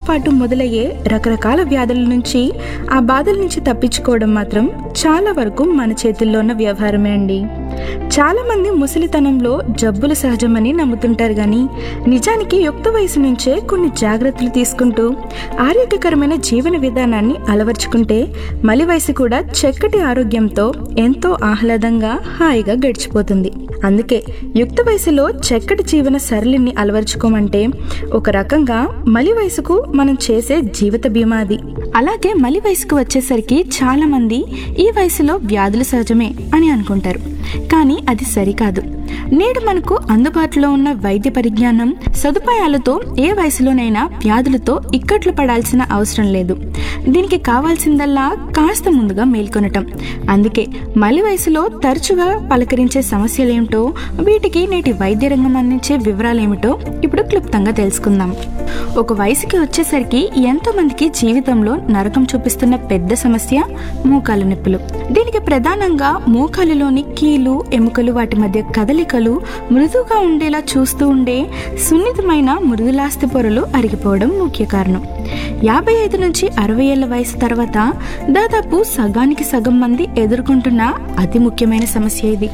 పాటు మొదలయ్యే రకరకాల వ్యాధుల నుంచి ఆ బాధల నుంచి తప్పించుకోవడం మాత్రం చాలా వరకు మన చేతుల్లో ఉన్న వ్యవహారమే అండి చాలా మంది ముసలితనంలో జబ్బులు సహజమని నమ్ముతుంటారు కానీ నిజానికి యుక్త వయసు నుంచే కొన్ని జాగ్రత్తలు తీసుకుంటూ ఆరోగ్యకరమైన జీవన విధానాన్ని అలవర్చుకుంటే మలి వయసు కూడా చక్కటి ఆరోగ్యంతో ఎంతో ఆహ్లాదంగా హాయిగా గడిచిపోతుంది అందుకే యుక్త వయసులో చక్కటి జీవన సరళిని అలవర్చుకోమంటే ఒక రకంగా మలి వయసుకు మనం చేసే జీవిత బీమా అది అలాగే మలి వయసుకు వచ్చేసరికి చాలా మంది ఈ వయసులో వ్యాధులు సహజమే అని అనుకుంటారు కానీ అది సరికాదు నేడు మనకు అందుబాటులో ఉన్న వైద్య పరిజ్ఞానం సదుపాయాలతో ఏ వయసులోనైనా వ్యాధులతో ఇక్కట్లు పడాల్సిన అవసరం లేదు దీనికి కావాల్సిందల్లా కాస్త ముందుగా మేల్కొనటం అందుకే మలి వయసులో తరచుగా పలకరించే సమస్యలేమిటో వీటికి నేటి వైద్య రంగం అందించే వివరాలేమిటో ఇప్పుడు క్లుప్తంగా తెలుసుకుందాం ఒక వయసుకి వచ్చేసరికి ఎంతో మందికి జీవితంలో నరకం చూపిస్తున్న పెద్ద సమస్య మోకాలు నొప్పులు దీనికి ప్రధానంగా మోకాలులోని కీలు ఎముకలు వాటి మధ్య కదలికలు మృదువుగా ఉండేలా చూస్తూ ఉండే సున్నితమైన మృదులాస్తి పొరలు అరిగిపోవడం ముఖ్య కారణం యాభై ఐదు నుంచి అరవై ఏళ్ల వయసు తర్వాత దాదాపు సగానికి సగం మంది ఎదుర్కొంటున్న అతి ముఖ్యమైన సమస్య ఇది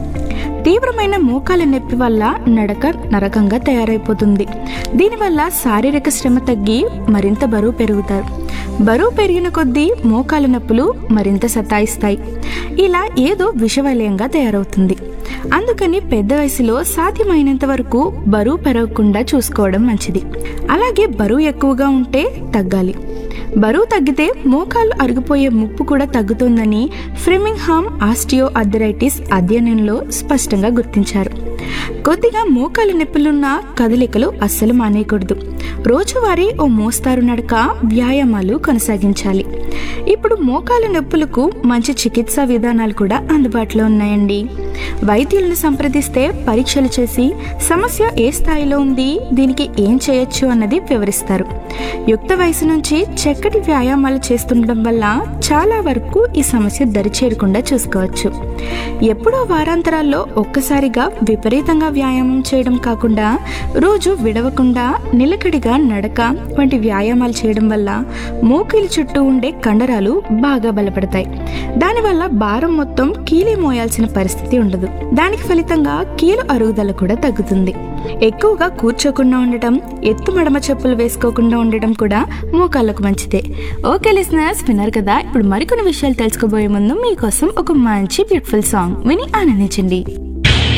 తీవ్రమైన మోకాల నొప్పి వల్ల నడక నరకంగా తయారైపోతుంది దీనివల్ల శారీరక శ్రమ తగ్గి మరింత బరువు పెరుగుతారు బరువు పెరిగిన కొద్దీ మోకాల నొప్పులు మరింత సతాయిస్తాయి ఇలా ఏదో విషవలయంగా తయారవుతుంది అందుకని పెద్ద వయసులో సాధ్యమైనంత వరకు బరువు పెరగకుండా చూసుకోవడం మంచిది అలాగే బరువు ఎక్కువగా ఉంటే తగ్గాలి బరువు తగ్గితే మోకాళ్ళు అరిగిపోయే ముప్పు కూడా తగ్గుతుందని ఫ్రెమింగ్హామ్ ఆస్టియో అథరైటిస్ అధ్యయనంలో స్పష్టంగా గుర్తించారు కొద్దిగా మోకాలు నొప్పులున్న కదలికలు అస్సలు మానేయకూడదు రోజువారీ ఓ మోస్తారు నడక వ్యాయామాలు కొనసాగించాలి ఇప్పుడు మోకాలు నొప్పులకు మంచి చికిత్సా విధానాలు కూడా అందుబాటులో ఉన్నాయండి వైద్యులను సంప్రదిస్తే పరీక్షలు చేసి సమస్య ఏ స్థాయిలో ఉంది దీనికి ఏం చేయొచ్చు అన్నది వివరిస్తారు యుక్త వయసు నుంచి చక్కటి వ్యాయామాలు చేస్తుండడం వల్ల చాలా వరకు ఈ సమస్య దరిచేరకుండా చూసుకోవచ్చు ఎప్పుడో వారాంతరాల్లో ఒక్కసారిగా విపరీతంగా వ్యాయామం చేయడం కాకుండా రోజు విడవకుండా నిలకడిగా నడక వంటి వ్యాయామాలు చేయడం వల్ల మోకిలి చుట్టూ ఉండే కండరాలు బాగా బలపడతాయి దానివల్ల భారం మొత్తం కీలి మోయాల్సిన పరిస్థితి ఉండదు దానికి ఫలితంగా కీలు అరుగుదల కూడా తగ్గుతుంది ఎక్కువగా కూర్చోకుండా ఉండటం ఎత్తు మడమ చెప్పులు వేసుకోకుండా ఉండటం కూడా మోకాళ్ళకు మంచిదే ఓకే లిసనర్స్ విన్నారు కదా ఇప్పుడు మరికొన్ని విషయాలు తెలుసుకోబోయే ముందు మీకోసం ఒక మంచి బ్యూటిఫుల్ సాంగ్ విని ఆనందించండి